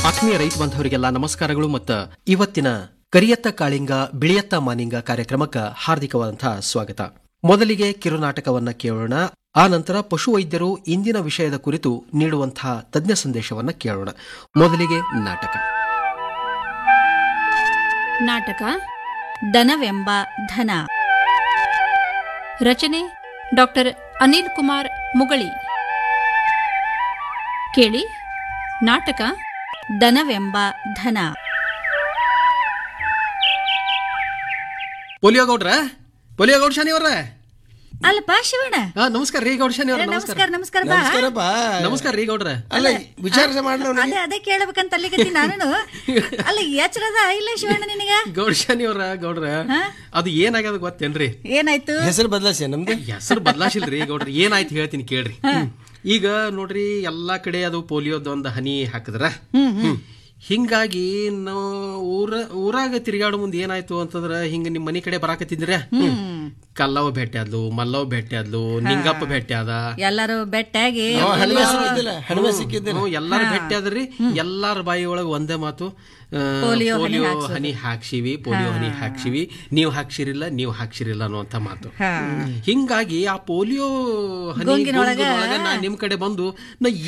ಆತ್ಮೀಯ ರೈತ ಬಾಂಧವರಿಗೆಲ್ಲ ನಮಸ್ಕಾರಗಳು ಮತ್ತು ಇವತ್ತಿನ ಕರಿಯತ್ತ ಕಾಳಿಂಗ ಬಿಳಿಯತ್ತ ಮಾನಿಂಗ ಕಾರ್ಯಕ್ರಮಕ್ಕೆ ಹಾರ್ದಿಕವಾದಂತಹ ಸ್ವಾಗತ ಮೊದಲಿಗೆ ಕಿರುನಾಟಕವನ್ನ ಕೇಳೋಣ ಆ ನಂತರ ಪಶುವೈದ್ಯರು ಇಂದಿನ ವಿಷಯದ ಕುರಿತು ನೀಡುವಂತಹ ತಜ್ಞ ಸಂದೇಶವನ್ನ ಕೇಳೋಣ ಮೊದಲಿಗೆ ನಾಟಕ ನಾಟಕ ದನವೆಂಬ ಧನ ರಚನೆ ಡಾಕ್ಟರ್ ಅನಿಲ್ ಕುಮಾರ್ ಮುಗಳಿ ಕೇಳಿ ನಾಟಕ ದನವೆಂಬ ಧನ ಪೋಲಿಯೋ ಗೌಡ್ರ ಪೋಲಿಯೋ ಗೌಡ್ ಶಾನಿಯವರ ಅಲ್ಲಪ್ಪ ಶಿವಣ್ಣ ಹಾ ನಮಸ್ಕಾರ ರೀ ಗೌಡ್ ಶಾನಿಯವರ ನಮಸ್ಕಾರ ನಮಸ್ಕಾರ ಬಾ ನಮಸ್ಕಾರಪ್ಪ ನಮಸ್ಕಾರ ರೀ ಗೌಡ್ರ ಅಲ್ಲ ವಿಚಾರ ಮಾಡ್ಲ ಅದೇ ಅದೇ ಕೇಳಬೇಕಂತ ಅಲ್ಲಿಗತ್ತಿ ನಾನು ಅಲ್ಲ ಎಚ್ಚರದ ಇಲ್ಲ ಶಿವಣ್ಣ ನಿನಗ ಗೌಡ್ ಶಾನಿಯವರ ಗೌಡ್ರ ಅದು ಏನಾಗ್ಯದ ಗೊತ್ತೇನ್ರಿ ಏನಾಯ್ತು ಹೆಸರು ಬದಲಾಸಿ ನಮ್ದು ಹೆಸರು ಬದಲಾಶಿಲ್ರಿ ಗೌಡ್ರಿ ಏನಾಯ್ತು ಹೇಳ್ತೀನಿ ಕೇಳ್ರಿ ಈಗ ನೋಡ್ರಿ ಎಲ್ಲಾ ಕಡೆ ಅದು ಪೋಲಿಯೋದ ಒಂದು ಹನಿ ಹಾಕಿದ್ರ ಹ್ಮ್. ಹಿಂಗಾಗಿ ನಾವು ಊರ ಊರಾಗ ತಿರುಗಾಡೋ ಮುಂದೆ ಏನಾಯ್ತು ಅಂತಂದ್ರ ಹಿಂಗ ನಿಮ್ ಮನಿ ಕಡೆ ಬರಾಕತ್ತಿದ್ರ ಕಲ್ಲವ್ ಭೇಟಿ ಆದ್ಲು ಮಲ್ಲವ್ ಭೇಟಿ ಆದ್ಲು ನಿಂಗಪ್ಪ ಭೇಟಿ ಆದ ಎಲ್ಲರೂ ಬೆಟ್ಟಾಗಿ ಹಣವೆ ಸಿಕ್ಕಿದ್ದಿಲ್ಲ ಹಣವೆ ಸಿಕ್ಕಿದ್ದಿಲ್ಲ ಹ್ಮ್, ಎಲ್ಲಾರು ಭೇಟಿ ಆದ್ರಿ ಎಲ್ಲಾರ ಬಾಯಿ ಒಳಗ ಒಂದೇ ಮಾತು ಆ, ಪೋಲಿಯೋ ಹನಿ ಪೋಲಿಯೋ ಹನಿ ಹಾಕ್ಸಿವಿ ಪೋಲಿಯೋ ಹನಿ ಹಾಕ್ಸಿವಿ ನೀವು ಹಾಕ್ಸಿರಿಲ್ಲ ನೀವು ಹಾಕ್ಸಿರಿಲ್ಲ ಅನ್ನುವಂತ ಮಾತು ಹಾ. ಹಿಂಗಾಗಿ ಆ ಪೋಲಿಯೋ ಹನಿ ಗುಂಗಿನೊಳಗ ನಾ ನಿಮ್ ಕಡೆ ಬಂದು ನಾ